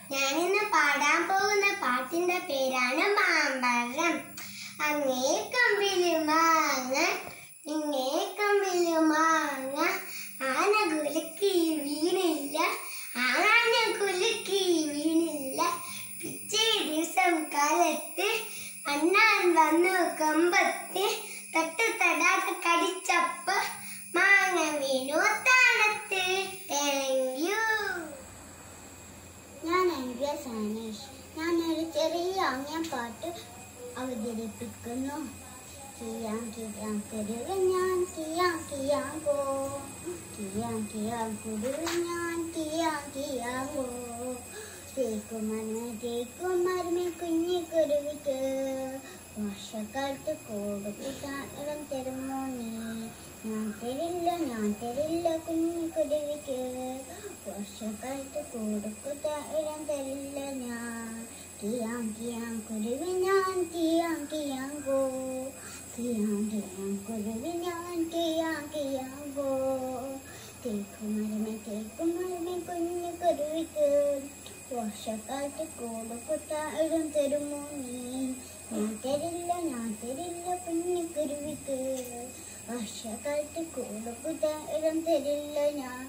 ഞാനിന്ന് പാടാൻ പോകുന്ന പാട്ടിന്റെ പേരാണ് മാമ്പഴം അങ്ങേ കമ്പില് മാങ്ങ ഇങ്ങേ കമ്പില് മാങ്ങ ആന കുലുക്കി വീണില്ല ആന കുലുക്കി വീണില്ല പിറ്റേ ദിവസം കാലത്ത് അണ്ണാൻ വന്നു കമ്പത്ത് തട്ട് തടാതെ കടിച്ചപ്പ മാങ്ങ വീണു താണത്ത് താങ്ക് യു ഞാൻ എഴുതിയ സനീഷ് ഞാനൊരു ചെറിയ ആംഗ്യം പാട്ട് അവതരിപ്പിക്കുന്നു കിയാം കിയാം കുരുവ് ഞാൻ കിയാം കിയാം പോ കിയാം കിയാം കുരുവ് ഞാൻ കിയാം കിയാം പോ തേക്കുമരുന്ന് തേക്കുമരുന്ന് കുഞ്ഞി കുരുവിക്ക് വർഷക്കാലത്ത് കൊടുക്കാൻ ഇടം തരുമോ നീ ഞാൻ തരില്ല ഞാൻ തരില്ല കുഞ്ഞി കുരുവിക്ക് വർഷക്കാലത്ത് കൊടുക്കുക ഇടം തരില്ല ഞാൻ കിയാം കിയാം കുരുവി ഞാൻ കിയാം കിയാം ഗോ കിയാം കിയാം കുരുവി ഞാൻ കിയാം കിയാം ഗോ തേക്കുമരമേ തേക്കുമരമേ കുഞ്ഞു കുരുവിക്ക് വർഷക്കാലത്ത് കൊടുക്കുക ഇടം തരുമോ നീ ഞാൻ തരില്ല ഞാൻ തരില്ല കുഞ്ഞു കുരുവിക്ക് വർഷക്കാലത്ത് കൊടുക്കുക ഇടം തരില്ല ഞാൻ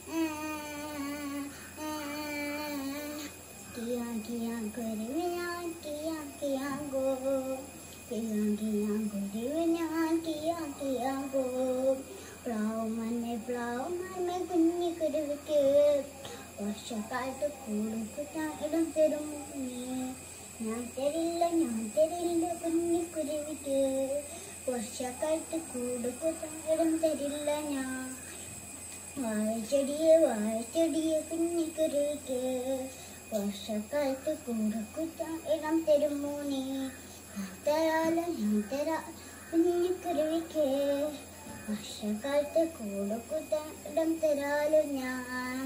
കിയാ കിയാ കുരുവി ഞാൻ കിയാ കിയാ ഗോ കിയാ കിയാ കുരുവി ഞാൻ കിയാ കിയാ ഗോ പ്ലാവ് മണ്ണെ പ്ലാവ് മണ്ണെ കുഞ്ഞി കുരുവിക്ക് വർഷക്കാലത്ത് കൊടുക്കുക ഇടം തരുമോ നീ ഞാൻ തരില്ല ഞാൻ തരില്ല കുഞ്ഞി കുരുവിക്ക് വർഷക്കാലത്ത് കൊടുക്കുക ഇടം തരില്ല ഞാൻ വാഴച്ചെടിയെ വാഴച്ചെടിയെ കുഞ്ഞിക്കുരുവിക്ക് വർഷക്കാലത്ത് കൊടുക്കുക ഇടം തരുമോ നീ ഞാൻ തരാല ഞാൻ തരാ കുഞ്ഞിക്കുരുവിക്ക് വർഷക്കാലത്ത് കൊടുക്കുക ഇടം തരാലോ ഞാൻ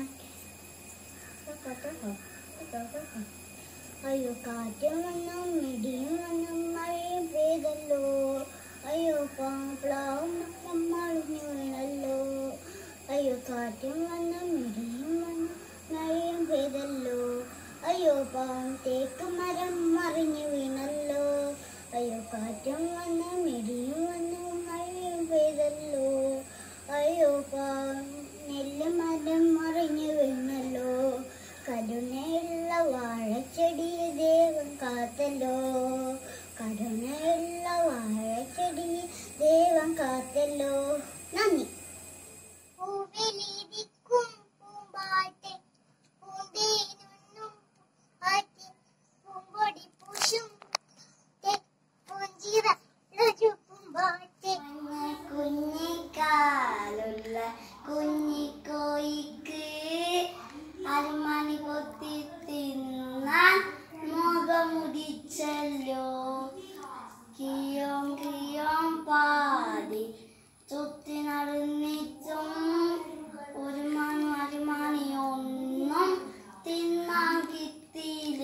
അയ്യോ കാറ്റും വന്നും മിടിയും വന്നും മഴയും പെയ്തല്ലോ അയ്യോ പാപ്ലാവും മറിഞ്ഞു വീണല്ലോ അയ്യോ കാറ്റും വന്നും മിടിയും വന്നും മഴയും പെയ്തല്ലോ അയ്യോ പാവം തേക്ക് മരം മറിഞ്ഞു വീണല്ലോ അയ്യോ കാറ്റും വന്നും മിടിയും വന്നും മഴയും പെയ്തല്ലോ അയ്യോ പാവം നെല്ല് മരം മറിഞ്ഞു വീണല്ലോ കരുണയുള്ള വാഴച്ചെടിയെ ദൈവം കാത്തല്ലോ കരുണയുള്ള വാഴച്ചെടിയെ ദൈവം കാത്തല്ലോ നന്ദി പൂവിലിരിക്കും പൂമ്പാറ്റെ പൂന്തേനുണ്ണും ആറ്റി പൂമ്പൊടി പൂശും പൂഞ്ചിറ പൂമ്പാറ്റെ കുഞ്ഞിക്കാലുള്ള കുഞ്ഞിക്കോയിക്ക് അരമണി പൊത്തി തിന്നാൻ മുഖമുടിച്ചല്ലോ കിയോം കിയോം പാടി ചുറ്റി നടന്നിട്ടും ഒരു മണി അരമണിയൊന്നും തിന്നാൻ കിട്ടിയില്ല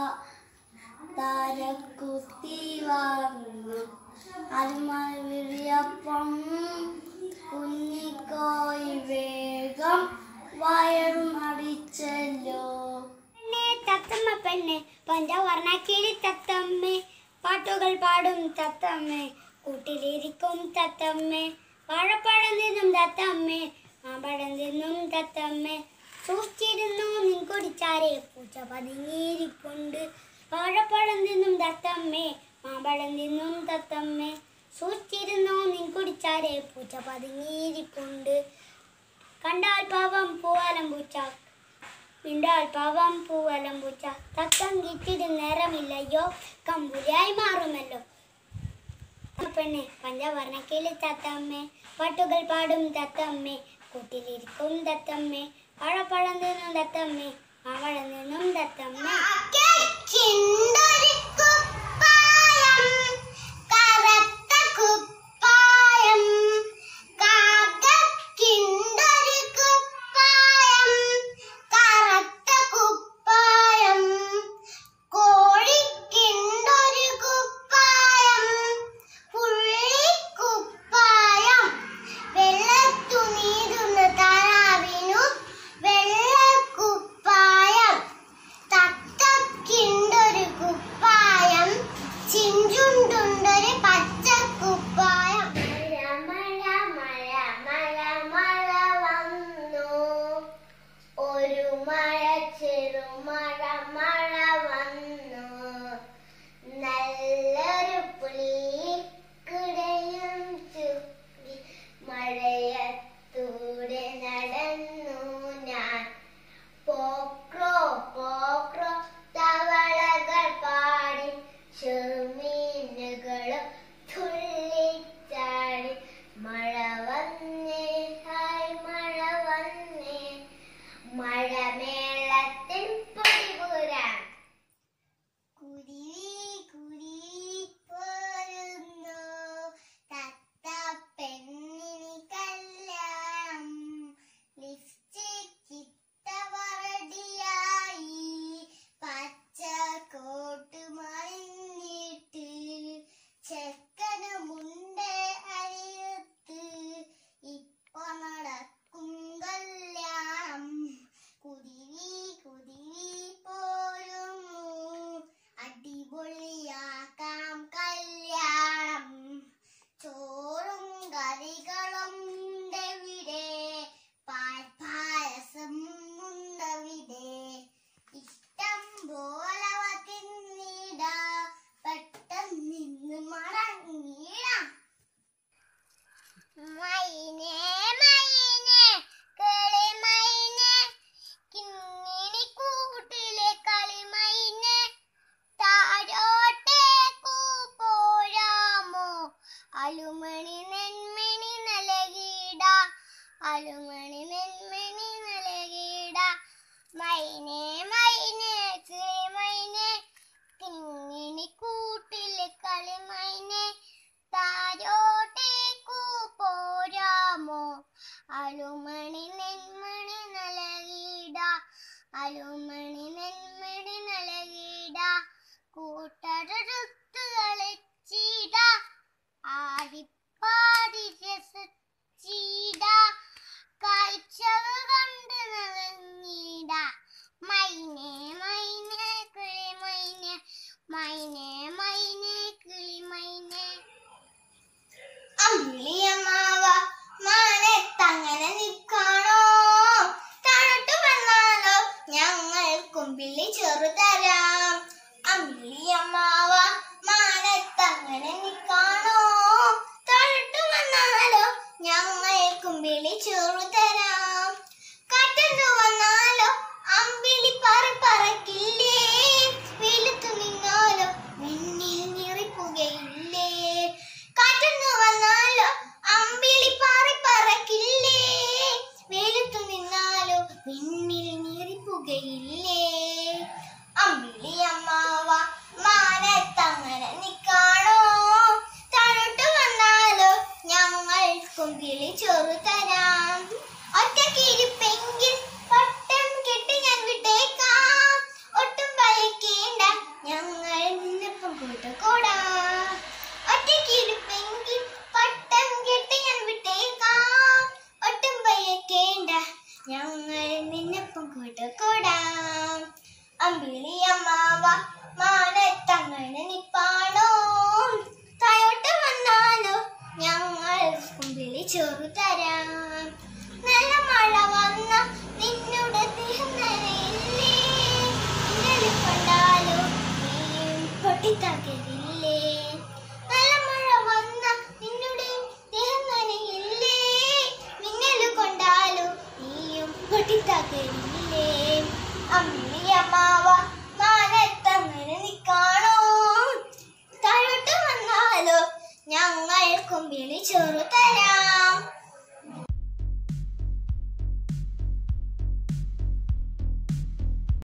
തരക്കുത്തി വന്നു അരമണി വിളിയപ്പം കുഞ്ഞിക്കോയി വേഗം വയറും അടിച്ചല്ലോ തത്തമ്മ പെണ്ണ് പഞ്ചവർണ്ണ കിളി തത്തമ്മേ പാട്ടുകൾ പാടും തത്തമ്മേ കൂട്ടിലിരിക്കും തത്തമ്മേ വാഴപ്പഴം തിന്നും തത്തമ്മേ മാമ്പഴം തിന്നും തത്തമ്മേ സൂക്ഷിച്ചിരുന്നു നിൻ കുടിച്ചാരെ പൂച്ച പതുങ്ങിയിരിപ്പുണ്ട് വാഴപ്പഴം തിന്നും തത്തമ്മേ മാമ്പഴം തിന്നും തത്തമ്മേ സൂക്ഷിച്ചിരുന്നു നിൻ കുടിച്ചാരെ പൂച്ച പതുങ്ങിയിരിപ്പുണ്ട് കണ്ടാൽ പാവം പൂവാലം പൂച്ച മിണ്ടാൽ പാവം പൂവലം പൂച്ച തക്കം കിട്ടിയിട്ട് നേരമില്ലയോ കമ്പുലിയായി മാറുമല്ലോ പെണ്ണെ പഞ്ചവർണ്ണ കിളി തത്തമ്മേ പാട്ടുകൾ പാടും തത്തമ്മേ കൂട്ടിലിരിക്കും തത്തമ്മേ വാഴപ്പഴം തിന്നും തത്തമ്മേ മാവഴം നിന്നും തത്തമ്മേ കോഴിക്കുണ്ടൊരു കുപ്പായം പുള്ളിക്കുപ്പായം വെള്ളത്തു നീരുന്ന താറാവിനു വെള്ളക്കുപ്പായം തത്ത അലുമണി നെന്മണി നൽകിട മൈനേ മൈനേ കിളിമൈനേ കിങ്ങിണി കൂട്ടിൽ കളിമൈനേ താരോട്ടേക്കു പോരാമോ അലുമണി നെന്മണി നൽകിട അലുമണി നെന്മണി നൽകിട കൂട്ടടുത്ത് കളിച്ചിട ആടിപ്പാടി രസിച്ചിട കാഴ്ചകൾ കണ്ട് നിറഞ്ഞിട മൈനേ മൈനേ കിളി മൈനേ മൈനേ മൈനേ കിളി മൈനേ അമ്പിളിയമ്മാവ മാനത്തങ്ങനെ നിൽക്കണോ തണുട്ട് വന്നാലോ ഞങ്ങൾ കുമ്പിളി ചെറുതരാം അമ്പിളിയമ്മാവ മാനത്തങ്ങനെ നിൽക്കണോ തണുട്ട് വന്നാലോ ഞങ്ങൾ കുമ്പിളി ചെറുതരാം കാറ്റെന്തു വന്നാലോ അമ്പിളി പറ പറക്കില്ലേ വെയിലത്തു നിന്നാലോ മിന്നിൽ നിറിപ്പുകയില്ലേ കാറ്റെന്നു വന്നാലോ അമ്പിളി പാറി പറക്കില്ലേ വെയിലത്തു നിന്നാലോ പിന്നിൽ നീറിപ്പുകയില്ലേ അമ്പിളി അമ്മാവ മാനത്തങ്ങനെ നിക്കാണോ തണുട്ട് വന്നാലോ ഞങ്ങൾ കുമ്പിളി ചോറ് തരാം ഒറ്റക്കിരിപ്പെങ്കിൽ പട്ടം കെട്ടി ഞാൻ വിട്ടേക്കാം ഒട്ടും ഭയക്കേണ്ട ഞങ്ങൾ നിന്നപ്പം കൂട്ടുകൂടാം ഒറ്റക്കിരിപ്പെങ്കിൽ പട്ടം കെട്ടി ഞാൻ വിട്ടേക്കാം ഒട്ടും ഭയക്കേണ്ട ഞങ്ങൾ നിന്നപ്പം കൂട്ടുകൂടാം അമ്പിളി അമ്മാവ മാനത്തങ്ങനെ നിപ്പാണോ തായോട്ട് വന്നാലോ ഞങ്ങൾ കുമ്പിളി ചോറ് തരാം നല്ല മഴ വന്ന നിന്നുടെ ദേഹം നനയില്ലേ ഇന്നലെ കൊണ്ടാലോ നീയും പൊട്ടിത്തകരില്ലേ നല്ല മഴ വന്ന നിന്നുടെ ദേഹം നനയില്ലേ മിന്നല് കൊണ്ടാലോ നീയും പൊട്ടിത്തകരില്ലേ അമ്മി അമ്മാവ മാനത്തങ്ങനെ നിക്കാണോ താഴോട്ട് വന്നാലോ ഞങ്ങൾ കുമ്പിളി ചോറ് തരാം